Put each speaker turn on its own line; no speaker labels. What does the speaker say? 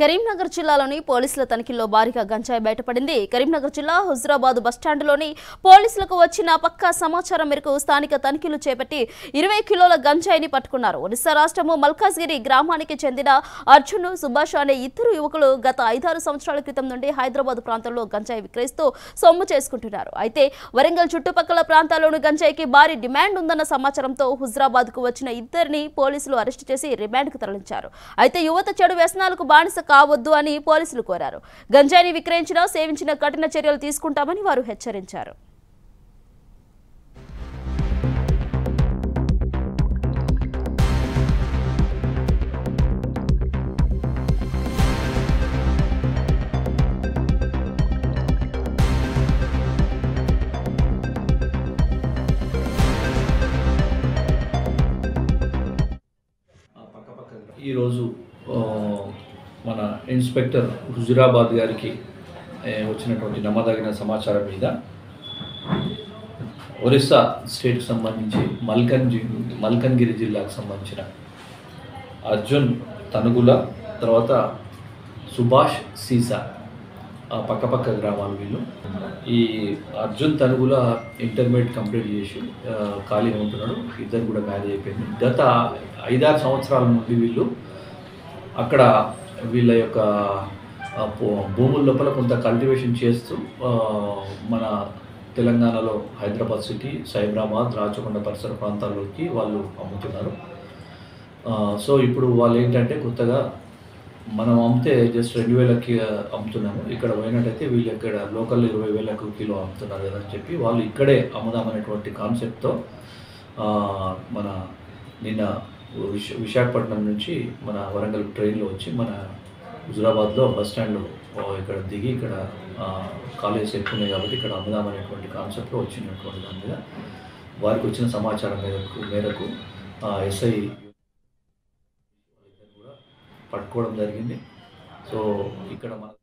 కరీంనగర్ జిల్లాలోని పోలీసుల తనిఖీల్లో భారీగా గంజాయి బయటపడింది కరీంనగర్ జిల్లా హుజరాబాద్ బస్టాండులోని పోలీసులకు వచ్చిన పక్కా సమాచారం మేరకు స్థానిక తనిఖీలు చేపట్టి ఇరవై కిలోల గంజాయిని పట్టుకున్నారు ఒడిశా రాష్ట్రము మల్కాజ్గిరి గ్రామానికి చెందిన అర్జున్ సుభాష్ అనే ఇద్దరు యువకులు గత ఐదారు సంవత్సరాల క్రితం నుండి హైదరాబాద్ ప్రాంతంలో గంజాయి విక్రయిస్తూ సొమ్ము చేసుకుంటున్నారు అయితే వరంగల్ చుట్టుపక్కల ప్రాంతాల్లోని గంజాయికి భారీ డిమాండ్ ఉందన్న సమాచారంతో హుజరాబాద్ కు వచ్చిన ఇద్దరిని పోలీసులు అరెస్టు చేసి రిమాండ్కు తరలించారు అయితే యువత చెడు వ్యసనాలకు బానిస కావద్దు అని పోలీసులు కోరారు గంజాయిని విక్రయించినా సేవించిన కఠిన చర్యలు తీసుకుంటామని వారు హెచ్చరించారు
ఈరోజు ఆ, మన ఇన్స్పెక్టర్ హుజురాబాద్ గారికి ఏ, వచ్చినటువంటి నమ్మదగిన సమాచారం మీద ఒరిస్సా స్టేట్కి సంబంధించి మల్కన్జి మల్కన్గిరి జిల్లాకు సంబంధించిన అర్జున్ తనుగుల తర్వాత సుభాష్ సీసా ఆ పక్కపక్క గ్రామాలు వీళ్ళు ఈ అర్జున్ తనుగుల ఇంటర్మీడియట్ కంప్లీట్ చేసి ఆ, ఖాళీగా ఉంటున్నాడు ఇద్దరు కూడా మ్యారేజ్ అయిపోయింది గత ఐదారు సంవత్సరాల నుండి వీళ్ళు అక్కడ వీళ్ళ యొక్క ఆ, భూ- భూముల లోపల కొంత కల్టివేషన్ చేస్తూ ఆ, మన తెలంగాణలో హైదరాబాద్ సిటీ సైబరాబాద్ రాచకొండ పరిసర ప్రాంతాల్లోకి వాళ్ళు అమ్ముతున్నారు ఆ, సో ఇప్పుడు వాళ్ళు ఏంటంటే కొత్తగా మనం అమ్మితే జస్ట్ రెండు వేలకి ఆ, అమ్ముతున్నాము ఇక్కడ పోయినట్టయితే వీళ్ళు ఇక్కడ లోకల్ ఇరవై వేలకు కిలో అమ్ముతున్నారు కదా అని చెప్పి వాళ్ళు ఇక్కడే అమ్ముదామనేటువంటి కాన్సెప్ట్తో ఆ, మన నిన్న విశ విశాఖపట్నం నుంచి మన వరంగల్ ట్రైన్లో వచ్చి మన హుజురాబాద్లో బస్ స్టాండ్లో ఆ, ఇక్కడ దిగి ఇక్కడ ఆ, కాలేజెస్ ఎక్కువ ఉన్నాయి కాబట్టి ఇక్కడ అమ్ముదామనేటువంటి కాన్సెప్ట్లో వచ్చినటువంటి దాని మీద వారికి వచ్చిన సమాచారం మేరకు మేరకు ఎస్ఐ కూడా పట్టుకోవడం జరిగింది సో ఇక్కడ మన